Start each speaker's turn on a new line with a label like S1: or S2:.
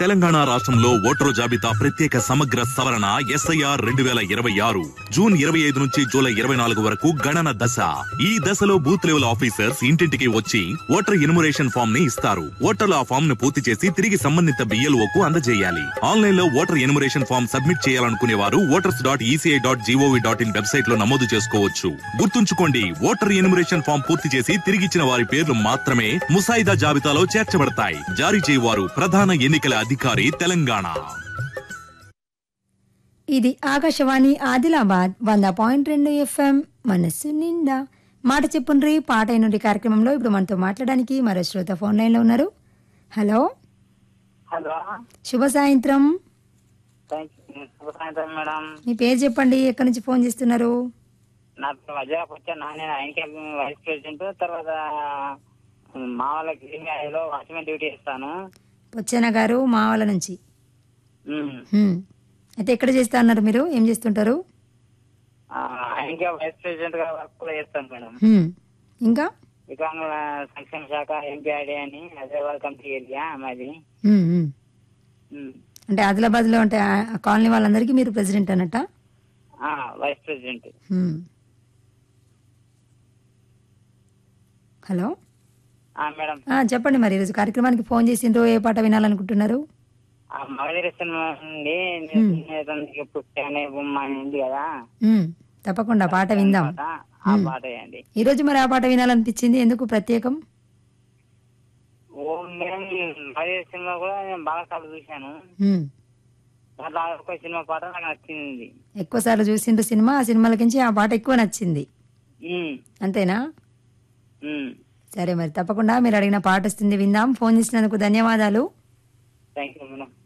S1: తెలంగాణ రాష్ట్రంలో ఓటరు జాబితా ప్రత్యేక సమగ్ర సవరణ ఎస్ఐఆర్ రెండు వేల ఇరవై ఆరు జూన్ ఇరవై ఐదు నుంచి జూలై ఇరవై నాలుగు వరకు గణన దశ ఈ దశలో బూత్ లెవెల్ ఆఫీసర్స్ ఇంటింటికి వచ్చి ఓటర్ ఇనుమరేషన్ ఫామ్ ని ఇస్తారు ఓటర్లు ఆ ఫామ్ ను పూర్తి చేసి తిరిగి సంబంధిత బిఎల్ఓ కు అందజేయాలి ఆన్లైన్ లో ఓటర్ ఎనుమరేషన్ ఫామ్ సబ్మిట్ చేయాలనుకునే వారు voters dot ECI dot gov dot in website లో నమోదు చేసుకోవచ్చు గుర్తుంచుకోండి ఓటర్ ఎనుమరేషన్ ఫామ్ పూర్తి చేసి తిరిగిచ్చిన వారి పేర్లు మాత్రమే ముసాయిదా జాబితాలో చేర్చబడతాయి జారీ చేయవారు ప్రధాన ఎన్నికల అధికారి తెలంగాణ
S2: ఇది ఆకాశవాణి ఆదిలాబాద్ వంద పాయింట్ రెండు ఎఫ్ఎం మనస్సు నిండా మాట చెప్పుండ్రి పాట అయినుండి కార్యక్రమంలో ఇప్పుడు మనతో మాట్లాడడానికి మరో శ్రోత ఫోన్ లైన్లో ఉన్నారు హలో
S3: హలో
S2: శుభ సాయంత్రం
S3: థ్యాంక్ యూ శుభ సాయంత్రం మేడం
S2: మీ పేరు చెప్పండి ఎక్కడి నుంచి ఫోన్ చేస్తున్నారు
S3: నా పేరు వజ్రాకు వచ్చాను నేను ఐన్కే వైస్ ప్రెసిడెంట్ తర్వాత మా వాళ్ళకి లో వాచ్మెన్ డ్యూటీ ఇస్తాను
S2: పొచ్చన గారు మావల నుంచి హ్మ్. అయితే ఎక్కడ చేస్తా అన్నారు మీరు ఏం చేస్తుంటారు
S3: ఐన్కే వైస్ ప్రెసిడెంట్ గా వర్క్ కూడా చేస్తాను మేడం
S2: హ్మ్. ఇంకా
S3: వికలాంగుల సంక్షేమ శాఖ ఎంపీఐడి అని హైదరాబాద్ కమిటీ ఏరియా మాది
S2: హ్మ్, హ్మ్.
S3: ఉమ్.
S2: అంటే ఆదిలాబాద్లో అంటే ఆ కాలనీ వాళ్ళందరికీ మీరు ప్రెసిడెంట్ అన్నట్ట
S3: ఆ, వైస్ ప్రెసిడెంట్
S2: హ్మ్. హలో
S3: ఆ, మేడం
S2: ఆ, చెప్పండి మరి ఈరోజు కార్యక్రమానికి ఫోన్ చేసిండ్రు ఏ పాట వినాలనుకుంటున్నారు
S3: ఆ మగధీర సినిమా నుండి నేను పుట్టి అనే బొమ్మ అని ఉంది కదా
S2: హ్మ్. తప్పకుండా పాట విందాం
S3: పాట, ఆ పాట వేయండి
S2: ఈరోజు మరి ఆ పాట వినాలనిపించింది ఎందుకు ప్రత్యేకం
S3: ఓ మేడం మగధీర సినిమా కూడా నేను బాగా సార్లు చూశాను
S2: హ్మ్.
S3: దాంట్లో ఆ ఒక్క సినిమా పాట నాకు నచ్చింది
S2: ఎక్కువసార్లు చూసిండ్రు సినిమా ఆ సినిమాలకించి ఆ పాట ఎక్కువ నచ్చింది
S3: ఉమ్,
S2: అంతేనా
S3: ఉమ్.
S2: సరే మరి తప్పకుండా మీరు అడిగిన పాట వస్తుంది విందాం ఫోన్ చేసినందుకు ధన్యవాదాలు
S3: థ్యాంక్ యూ మేడం